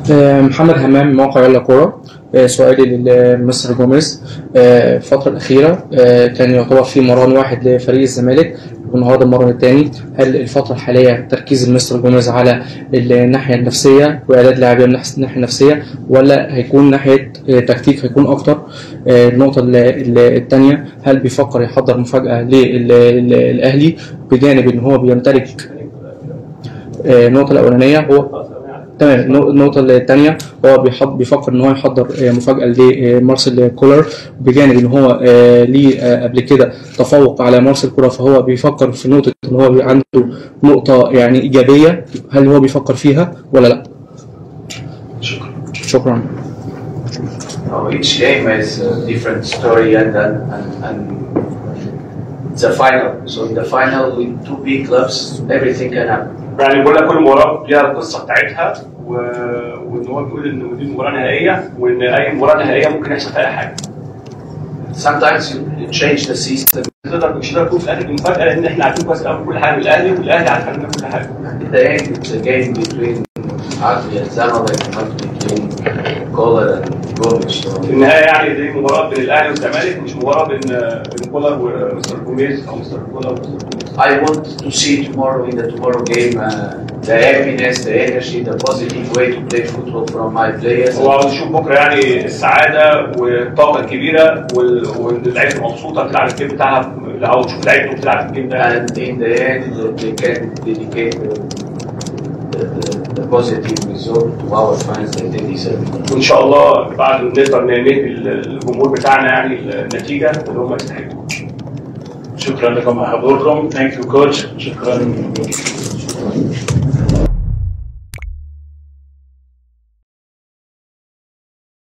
آه، محمد همام موقع يلا كورة آه، سؤالي لمستر جوميز آه، الفترة الأخيرة آه، كان يعتبر في مران واحد لفريق الزمالك والنهارده المران الثاني هل الفترة الحالية تركيز المستر جوميز على الناحية النفسية وإعداد لاعبين من الناحية النفسية ولا هيكون ناحية آه، تكتيك هيكون أكتر آه، النقطة الثانية هل بيفكر يحضر مفاجأة للأهلي بجانب إن هو بيمتلك آه، النقطة الأولانية هو تمام النو- النقطة الثانية هو بيحط بيفكر إن هو يحضر آه، مفاجأة لمارسيل كولر بجانب إن هو آه، ليه آه، قبل كده تفوق على مارسيل كولر فهو بيفكر في نقطة إن هو بيبقى عنده نقطة يعني إيجابية هل هو بيفكر فيها ولا لأ؟ شكرا. شكرا. Now, each game has a different story and, and, and, and it's a final. So in the final with two big clubs, everything can happen. يعني بقول لك كل مباراه ليها القصه بتاعتها و... وان هو بيقول ان دي مباراه نهائيه وان اي مباراه نهائيه ممكن يحصل فيها اي حاجه. Sometimes you, you change the system. تقدر مش هتقدر تكون في الاهلي مفاجاه لان احنا عارفين كويس قوي كل حاجه من الاهلي والاهلي عارف عننا كل حاجه. In the end, it's a game between Adli and Zamalek, not between Kolar and Gomes. So في النهايه يعني دي مباراه بين الاهلي والزمالك مش مباراه بين بين كولر ومستر جوميز او مستر كولر ومستر جوميز. I want to see tomorrow in the tomorrow game uh, the happiness, the energy, the positive way to play football from my players. هو عاوز يشوف بكره يعني السعاده والطاقه الكبيره وال- واللعيبه مبسوطه بتلعب الجيم بتاعها عاوز تشوف لعيبته بتلعب الجيم ده يعني. and in the end they can dedicate the, the, the, the positive result to our fans that they deserve. وان شاء الله بعد نقدر ندي الجمهور بتاعنا يعني النتيجه اللي هم يستحقوا شكرا لكم على حضوركم ثانك يو كوتش شكرا